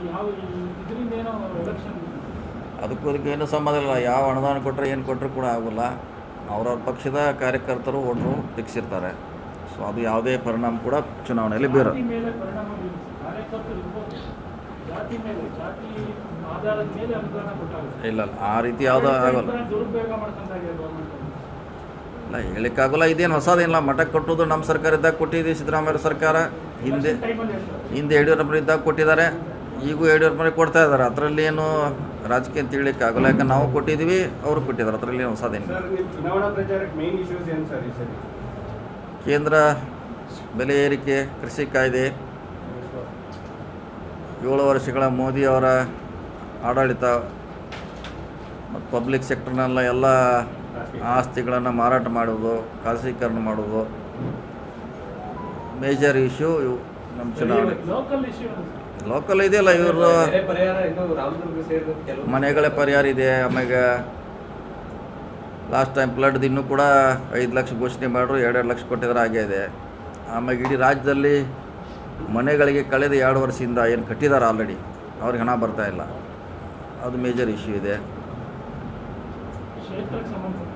ಯಾವ ಇದರಿಂದ ಏನೋ ಎಲೆಕ್ಷನ್ ಅದಕ್ಕೂ ಅದಕ್ಕೆ ಏನು ಸಂಬಂಧ ಇಲ್ಲ ಯಾವ ಅನುದಾನ ಕೊಟ್ಟರೆ ಏನು ಕೊಟ್ಟರು ಕೂಡ ಆಗೋಲ್ಲ ಅವ್ರವ್ರ ಪಕ್ಷದ ಕಾರ್ಯಕರ್ತರು ಓಟ್ರು ಫಿಕ್ಸ್ ಇರ್ತಾರೆ ಸೊ ಅದು ಯಾವುದೇ ಪರಿಣಾಮ ಕೂಡ ಚುನಾವಣೆಯಲ್ಲಿ ಬೀರೋದು ಜಾತಿ ಮೇಲೆ ಪರಿಣಾಮ ಬೀರುತ್ತೆ ಕಾರ್ಯಕರ್ತರು ಇರ್ಬೋದು ಜಾತಿ ಮೇಲೆ ಜಾತಿ ಆಧಾರದ ಮೇಲೆ ಅನುದಾನ ಕೊಟ್ಟಾಗುತ್ತೆ ಇಲ್ಲ ಇಲ್ಲ ಆ ರೀತಿ ಯಾವುದೂ ಆಗೋಲ್ಲ ದುರುಪಯೋಗ ಮಾಡ್ಕೊಂಡಾಗ ಗೌರ್ಮೆಂಟ್ ಇಲ್ಲ ಹೇಳಿಕ್ಕಾಗೋಲ್ಲ ಇದೇನು ಹೊಸದೇನಿಲ್ಲ ಮಠಕ್ಕೆ ಕೊಟ್ಟೋದು ನಮ್ಮ ಸರ್ಕಾರ ಇದ್ದಾಗ ಕೊಟ್ಟಿದ್ದೀವಿ ಸಿದ್ದರಾಮಯ್ಯ ಸರ್ಕಾರ ಹಿಂದೆ ಟೈಮಲ್ಲಿ ಹೇಳ್ತಾರೆ ಹಿಂದೆ ಯಡಿಯೂರಪ್ಪರು ಇದ್ದಾಗ ಕೊಟ್ಟಿದ್ದಾರೆ ಈಗೂ ಯಡಿಯೂರಪ್ಪನಿಗೆ ಕೊಡ್ತಾ ಇದ್ದಾರೆ ಅದರಲ್ಲಿ ಏನು ರಾಜಕೀಯ ಅಂತ ಹೇಳಲಿಕ್ಕಾಗಲ್ಲ ಯಾಕಂದ್ರೆ ನಾವು ಕೊಟ್ಟಿದ್ದೀವಿ ಅವರು ಕೊಟ್ಟಿದ್ದಾರೆ ಅದರಲ್ಲಿ ಏನು ಹೊಸದೇನಿಲ್ಲ ಸರ್ ನಿಮ್ಮ ಚುನಾವಣಾ ಪ್ರಚಾರಕ್ಕೆ ಮೇನ್ ಇಶ್ಯೂಸ್ ಏನು ಸರ್ ಈ ಸರಿ ಕೇಂದ್ರ ಬೆಲೆ ಏರಿಕೆ ಕೃಷಿ ಕಾಯ್ದೆ ಏಳು ವರ್ಷಗಳ ಮೋದಿ ಅವರ ಆಡಳಿತ ಮತ್ತು ಪಬ್ಲಿಕ್ ಸೆಕ್ಟರ್ನೆಲ್ಲ ಎಲ್ಲ ಆಸ್ತಿಗಳನ್ನು ಮಾರಾಟ ಮಾಡೋದು ಖಾಸಗೀಕರಣ ಮಾಡೋದು ಮೇಜರ್ ಇಶ್ಯೂ ಇವು ನಮ್ಮ ಚುನಾವಣೆ ಲೋಕಲ್ ಇಶ್ಯೂ ಲೋಕಲ್ ಇದೆಯಲ್ಲ ಇವರು ಬೇರೆ ಪರಿಹಾರ ಇನ್ನು ರಾಮದುರ್ಗ ಸೇರಿದಂತೆ ಕೆಲವು ಮನೆಗಳ ಪರಿಹಾರ ಇದೆ ಆಮ್ಯಾಗ ಲಾಸ್ಟ್ ಟೈಮ್ ಫ್ಲಡ್ದು ಇನ್ನೂ ಕೂಡ ಐದು ಲಕ್ಷ ಘೋಷಣೆ ಮಾಡ್ರು ಎರಡೆರಡು ಲಕ್ಷ ಕೊಟ್ಟಿದ್ರೆ ಹಾಗೆ ಇದೆ ಆಮ್ಯಾಗ ಇಡೀ ರಾಜ್ಯದಲ್ಲಿ ಮನೆಗಳಿಗೆ ಕಳೆದ ಎರಡು ವರ್ಷದಿಂದ ಏನು ಕಟ್ಟಿದ್ದಾರೆ ಆಲ್ರೆಡಿ ಅವ್ರಿಗೆ ಹಣ ಬರ್ತಾ ಇಲ್ಲ ಅದು ಮೇಜರ್ ಇಶ್ಯೂ ಇದೆ ಕ್ಷೇತ್ರಕ್ಕೆ ಸಂಬಂಧಪಟ್ಟ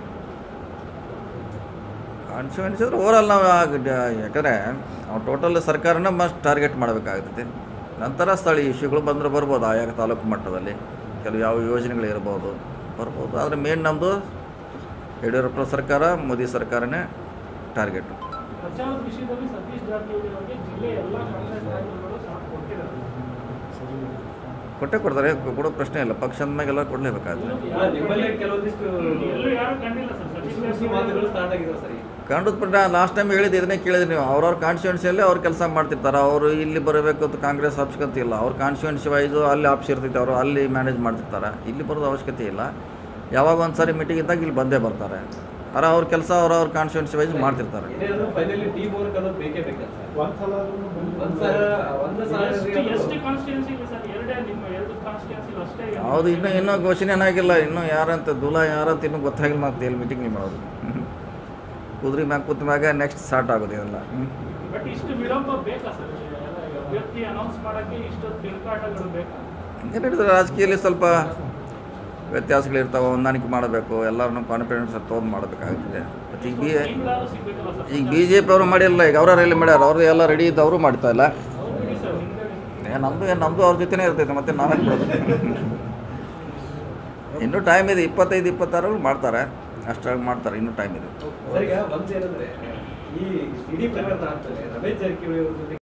ಕಾನ್ಸ್ಟಿಟ್ಯೂನ್ಸಿ ಅಂದ್ರೆ ಓವರಾಲ್ ನಾವು ಆಗ- ಡ- ಯಾಕಂದರೆ ನಾವು ಟೋಟಲ್ ಸರ್ಕಾರನ ಮಸ್ಟ್ ಟಾರ್ಗೆಟ್ ಮಾಡಬೇಕಾಗ್ತೈತಿ ನಂತರ ಸ್ಥಳೀಯ ಇಶ್ಯೂಗಳು ಬಂದರೆ ಬರ್ಬೋದು ಆಯಾ ತಾಲೂಕು ಮಟ್ಟದಲ್ಲಿ ಕೆಲವು ಯಾವ ಯೋಜನೆಗಳು ಇರ್ಬೋದು ಬರ್ಬೋದು ಆದರೆ ಮೇನ್ ನಮ್ಮದು ಯಡಿಯೂರಪ್ಪ ಸರ್ಕಾರ ಮೋದಿ ಸರ್ಕಾರನೇ ಟಾರ್ಗೆಟು ಪ್ರಚಾರದ ವಿಷಯದಲ್ಲಿ ಸತೀಶ್ ಜಾರಕಿಹೊಳಿ ಅವರಿಗೆ ಜಿಲ್ಲೆ ಎಲ್ಲ ಕಾಂಗ್ರೆಸ್ ನಾಯಕರುಗಳು ಸಾಥ್ ಕೊಟ್ಟಿದ್ದಾರೆ ಕೊಟ್ಟೆ ಕೊಡ್ತಾರೆ ಕೊ- ಕೊಡೋ ಪ್ರಶ್ನೆ ಇಲ್ಲ ಪಕ್ಷ ಅಂದಮೇಲೆಲ್ಲ ಕೊಡಲೇಬೇಕಾಗುತ್ತೆ ಅಲ್ಲ, ನಿಮ್ಮಲ್ಲೇ ಕೆಲವೊಂದಿಷ್ಟು ಎಲ್ಲೂ ಯಾರು ಕಂಡಿಲ್ಲ ಸರ್ ಸತೀಶ್ ಸುಳ್ಳು ಸುಳ್ಳು ಮಾತುಗಳು ಸ್ಟಾರ್ಟ್ ಆಗಿದಾವೆ ಸರ್ ಈಗ. ಕಾಂಡದ ಪಟ್ಟ ಲಾಸ್ಟ್ ಟೈಮ್ ಹೇಳಿದ್ದು ಇದನ್ನೇ ಕೇಳಿದ್ರಿ ನೀವು ಅವ್ರವ್ರ ಕಾನ್ಸ್ಟಿಟ್ಯೂನ್ಸಿಯಲ್ಲಿ ಅವ್ರು ಕೆಲಸ ಮಾಡ್ತಿರ್ತಾರೆ ಅವರು ಇಲ್ಲಿ ಬರಬೇಕು ಅಂತ ಕಾಂಗ್ರೆಸ್ ಅವಶ್ಯಕತೆ ಇಲ್ಲ ಅವ್ರ ಕಾನ್ಸ್ಟಿಟ್ಯೂನ್ಸಿ ವೈಸು ಅಲ್ಲಿ ಆಫೀಸ್ ಇರ್ತೈತೆ ಅವರು ಅಲ್ಲಿ ಮ್ಯಾನೇಜ್ ಮಾಡ್ತಿರ್ತಾರೆ ಇಲ್ಲಿ ಬರೋದು ಅವಶ್ಯಕತೆ ಇಲ್ಲ ಯಾವಾಗ ಒಂದು ಸಾರಿ ಮೀಟಿಂಗ್ ಇದ್ದಾಗ ಇಲ್ಲಿ ಬಂದೇ ಬರ್ತಾರೆ ಅರ ಅವ್ರ ಕೆಲಸ ಅವ್ರ ಅವ್ರ ಕಾನ್ಸ್ಟಿಟ್ಯೂನ್ಸಿ ವೈಸ್ ಮಾಡ್ತಿರ್ತಾರೆ ಏನೇ ಆದ್ರೂ ಫೈನಲಿ ಟೀಮ್ ವರ್ಕ್ ಅನ್ನೋದು ಬೇಕೇ ಬೇಕಲ್ಲ ಸರ್ ಒಂದ್ಸಲ ಒಂದ್ ಸಲ ಒಂದ್ ಸಲ ಎಷ್ಟು ಎಷ್ಟು ಕಾನ್ಸ್ಟಿಟ್ಯೂನ್ಸಿ ಇದೆ ಸರ್ ಎರಡೇ ನಿಮ್ಮ ಎರಡು ಕಾನ್ಸ್ಟಿಟ್ಯೂನ್ಸಿ ಅಷ್ಟೇ ಇದೆ. ಹೌದು ಇನ್ನೂ ಇನ್ನೂ ಘೋಷಣೆ ಏನಾಗಿಲ್ಲ ಇನ್ನೂ ಯಾರಂತ ದುಲ ಯಾರಂತ ಇನ್ನೂ ಗೊತ್ತಾಗಿಲ್ಲ ಮತ್ತೆ ಎಲ್ಲಿ ಮೀಟಿಂಗ್ ಮಾಡೋದು ಕುದುರೆ ಮ್ಯಾಗ ಕೂತ ಮ್ಯಾಗ ನೆಕ್ಸ್ಟ್ ಸ್ಟಾರ್ಟ್ ಆಗೋದು ಇದೆಲ್ಲ ಹ್ಮ್. ಬಟ್ ಇಷ್ಟು ವಿಳಂಬ ಬೇಕಾ ಸರ್ ಅಭ್ಯರ್ಥಿ ಅನೌನ್ಸ್ ಮಾಡಕ್ಕೆ ಇಷ್ಟೊಂದು ತಿರುಗಾಟಗಳು ಬೇಕಾ ಏನು ಹೇಳಿದ್ರೆ ರಾಜಕೀಯದಲ್ಲಿ ಸ್ವಲ್ಪ ವ್ಯತ್ಯಾಸಗಳಿರ್ತಾವೆ ಹೊಂದಾಣಿಕೆ ಮಾಡಬೇಕು ಎಲ್ಲರನ್ನೂ ಕಾನ್ಫಿಡೆನ್ಸ್ ತೊಗೊಂಡು ಮಾಡಬೇಕಾಗ್ತದೆ ಮತ್ತು ಈಗ ಬಿ ನಿಮ್ಗಾದ್ರೂ ಸಿಗ್ಬೇಕಲ್ಲ ಸರ್ ಈಗ ಬಿ ಜೆ ಪಿ ಅವರು ಮಾಡಿಲ್ಲ ಈಗ ಅವ್ರ ಎಲ್ಲಿ ಮಾಡ್ಯಾರ ಅವ್ರು ಎಲ್ಲ ರೆಡಿ ಇದ್ದು ಅವರು ಮಾಡ್ತಾ ಇಲ್ಲ ಅವ್ರು ಬಿಡಿ ಸರ್ ನಿಮ್ಗೆ ಏ ನಮ್ಮದು ಏನು ನಮ್ಮದು ಅವ್ರ ಜೊತೆನೇ ಇರ್ತೈತೆ ಮತ್ತೆ ನಾವೇ ಕೊಡೋದು ಇನ್ನೂ ಟೈಮ್ ಇದೆ ಇಪ್ಪತ್ತೈದು ಇಪ್ಪತ್ತಾರಲ್ಲಿ ಮಾಡ್ತಾರೆ ಅಷ್ಟಾಗಿ ಮಾಡ್ತಾರೆ ಇನ್ನೂ ಟೈಮ್ ಇದೆ ಸರ್ ಈಗ ಒಂದ್ ಏನಂದ್ರೆ ಈ ಇಡೀ ಪ್ರಕರಣ ಆಗ್ತದೆ ರಮೇಶ್ ಜಾರಕಿಹೊಳಿ ಅವ್ರ ಜೊತೆ